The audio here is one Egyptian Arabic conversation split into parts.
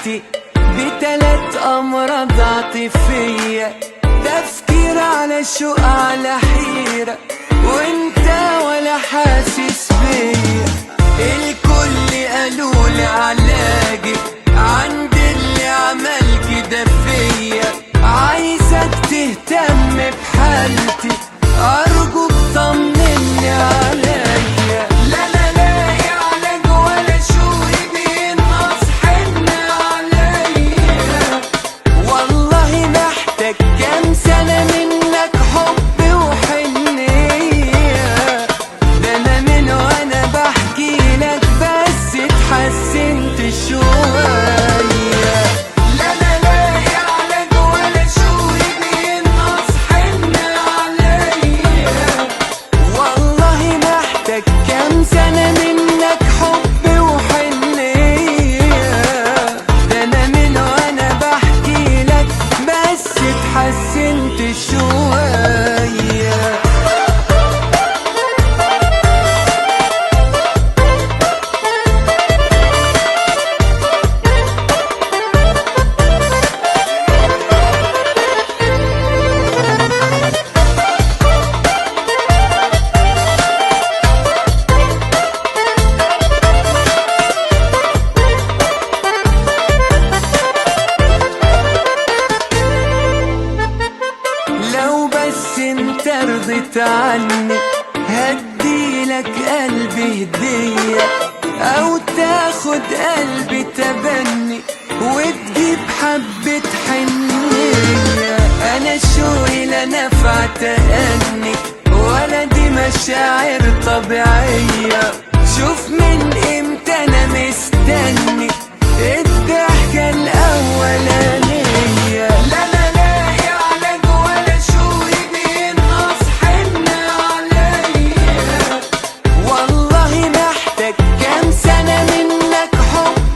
حالتي بتلات أمراض عاطفية تفكير على شوق على حيرة وانت ولا حاسس بيا الكل قالولي علاجي عند اللي عمل كده فيا عايزك تهتم بحالتي أرجوك طمني عليا لا لا لاقي علاج ولا شوقي بينقص حنة عليا والله محتاج كام سنة منك حب وحنية ده أنا من وأنا بحكي لك بس اتحسنت شوية لا لا لاقي علاج ولا شوقي بينقص حنة عليا والله محتاج كام سنة منك حب وحنية ده أنا من وأنا بحكي لك بس اتحسنت شوية لو بس انت رضيت عني هديلك قلبي هدية او تاخد قلبي تبني وتجيب حبة حنية انا شوقي لا نفع تأني ولا دي مشاعر طبيعية شوف من امتى انا مستني الضحكة الاولانية لا لا لاقي علاج ولا شوقي بينقص حنة عليا والله محتاج كام سنة منك حب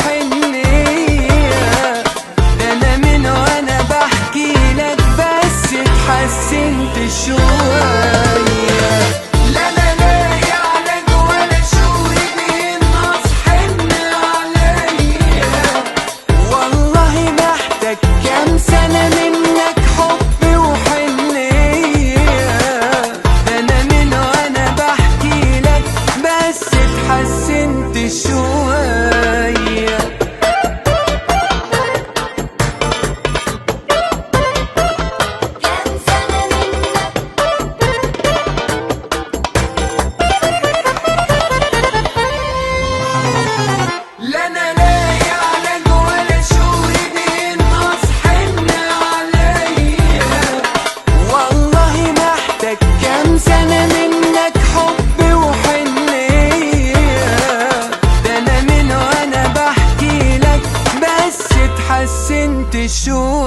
وحنية ده أنا من وأنا بحكي لك بس اتحسنت شوية لا لا لاقي علاج ولا شوقي بينقص حنة عليا والله محتاج كام سنة منك حب وحنية ده أنا من وأنا بحكي لك بس اتحسنت شوية كام سنة منك لا انا لاقي علاج ولا شوقي بينقص حنة عليا والله محتاج كام سنة منك حب وحنية ده انا من وانا بحكي لك بس اتحسنت شوية